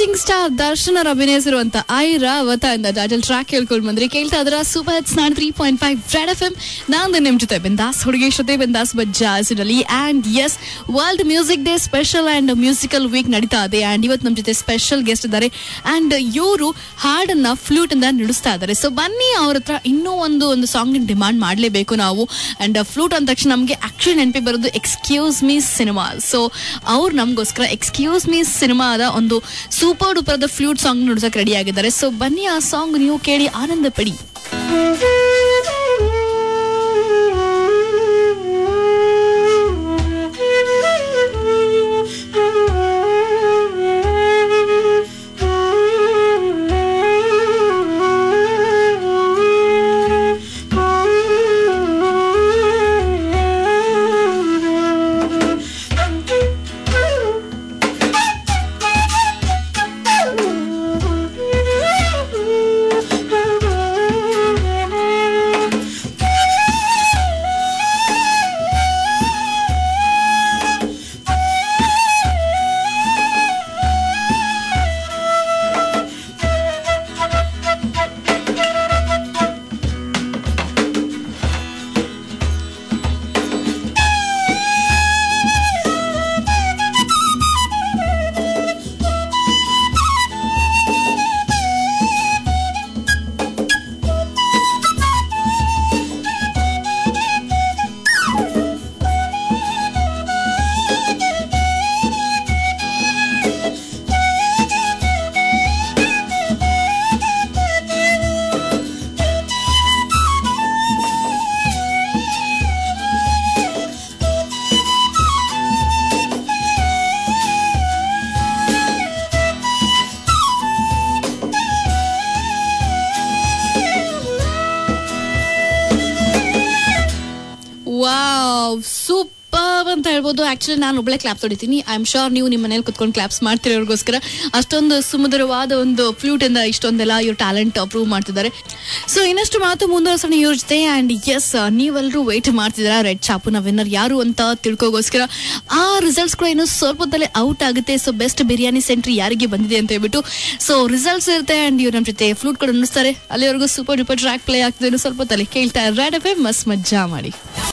king star Darshan ಅಭಿನಯಿಸಿರುವಂತ ಐರಾವತ ಇಂದ title track ಕೇಳ್ಕೊಂಡು ಬಂದ್ರಿ ಕೇಳ್ತಾ ಇದ್ರ ಸೂಪರ್ ಹಿಟ್ಸ್ ನಾನ್ three point five red F M ನಾನು ನಿಮ್ ಜೊತೆ ಬಿಂದಾಸ್ ಹುಡುಗಿ ಜೊತೆ ಬಿಂದಾಸ್ ಬಜ್ಜಾಸಿನಲ್ಲಿ and yes world music day special and musical week ನಡೀತಾ ಇದೆ ಅಂಡ್ ಇವತ್ತು ನಮ್ ಜೊತೆ ಸ್ಪೆಷಲ್ ಗೆಸ್ಟ್ ಇದ್ದಾರೆ ಅಂಡ್ ಇವರು ಹಾಡನ್ನ ಫ್ಲೂಟ್ ಇಂದ ನುಡಿಸ್ತಾ ಇದ್ದಾರೆ ಸೊ ಬನ್ನಿ ಅವ್ರ ಹತ್ರ ಇನ್ನೂ ಒಂದು ಒಂದು ಸಾಂಗ್ ಡಿಮಾಂಡ್ ಮಾಡಲೇಬೇಕು ನಾವು ಅಂಡ್ ಫ್ಲೂಟ್ ಅಂದ ತಕ್ಷಣ ನಮಗೆ ಆಕ್ಚುಲಿ ನೆನಪಿ ಬರೋದು ಎಕ್ಸ್ಕ್ಯೂಸ್ ಮೀ ಸಿನಿಮಾ ಸೊ ಅವ್ರು ನಮಗೋಸ್ಕರ ಎಕ್ಸ್ಕ್ಯೂಸ್ ಮೀ ಸಿನಿಮಾದ ಒಂದು ಸೂಪರ್ ಡೂಪರ್ ಫ್ಲೂಟ್ ಸಾಂಗ್ ನುಡ್ಸಕ್ ರೆಡಿ ಆಗಿದ್ದಾರೆ ಸೊ ಬನ್ನಿ ಆ ಸಾಂಗ್ ನೀವು ಕೇಳಿ ಆನಂದ ಪಡಿ ವಾವ್ ಸೂಪರ್ ಅಂತ ಹೇಳ್ಬೋದು ಆಕ್ಚುಲಿ ನಾನು ಒಬ್ಳೆ ಕ್ಲಾಪ್ಸ್ ಹೊಡಿತೀನಿ ಐ ಆಮ್ ಶೋರ್ ನೀವು ನಿಮ್ಮ ಮನೇಲಿ ಕುತ್ಕೊಂಡು ಕ್ಲಾಪ್ಸ್ ಮಾಡ್ತಿರೋರ್ಗೋಸ್ಕರ ಅಷ್ಟೊಂದು ಸುಮಧುರವಾದ ಒಂದು ಫ್ಲೂಟ್ ಇಂದ ಇಷ್ಟೊಂದೆಲ್ಲ ಇವ್ರ ಟ್ಯಾಲೆಂಟ್ ಪ್ರೂವ್ ಮಾಡ್ತಿದ್ದಾರೆ ಸೊ ಇನ್ನಷ್ಟು ಮಾತು ಮುಂದುವರ್ಸೋಣ ಇವ್ರ ಜೊತೆ ಅಂಡ್ ಎಸ್ ನೀವೆಲ್ಲರೂ ವೇಟ್ ಮಾಡ್ತಿದ್ದೀರಾ ರೆಡ್ ಚಾಪುನ ವಿನ್ನರ್ ಯಾರು ಅಂತ ತಿಳ್ಕೋಗೋಸ್ಕರ ಆ ರಿಸಲ್ಟ್ಸ್ ಕೂಡ ಇನ್ನು ಸ್ವಲ್ಪದಲ್ಲೇ ಔಟ್ ಆಗುತ್ತೆ ಸೊ ಬೆಸ್ಟ್ ಬಿರಿಯಾನಿ ಸೆಂಟ್ರಿ ಯಾರಿಗೆ ಬಂದಿದೆ ಅಂತ ಹೇಳ್ಬಿಟ್ಟು ಸೊ ರಿಸಲ್ಟ್ಸ್ ಇರುತ್ತೆ ಅಂಡ್ ಇವ್ರ ನಮ್ಮ ಜೊತೆ ಫ್ಲೂಟ್ ಕೂಡ ನುಡಿಸ್ತಾರೆ ಅಲ್ಲಿವರೆಗೂ ಸೂಪರ್ ಡೂಪರ್ ಟ್ರ್ಯಾಕ್ ಪ್ಲೇ ಆಗ್ತದೆ ಇನ್ನು ಸ್ವಲ್ಪ ತಲೆ ಕೇಳ್ತಾ ರೆಡ್ ಎಫ್ ಮಸ್ ಮಜ್ಜಾ ಮಾಡಿ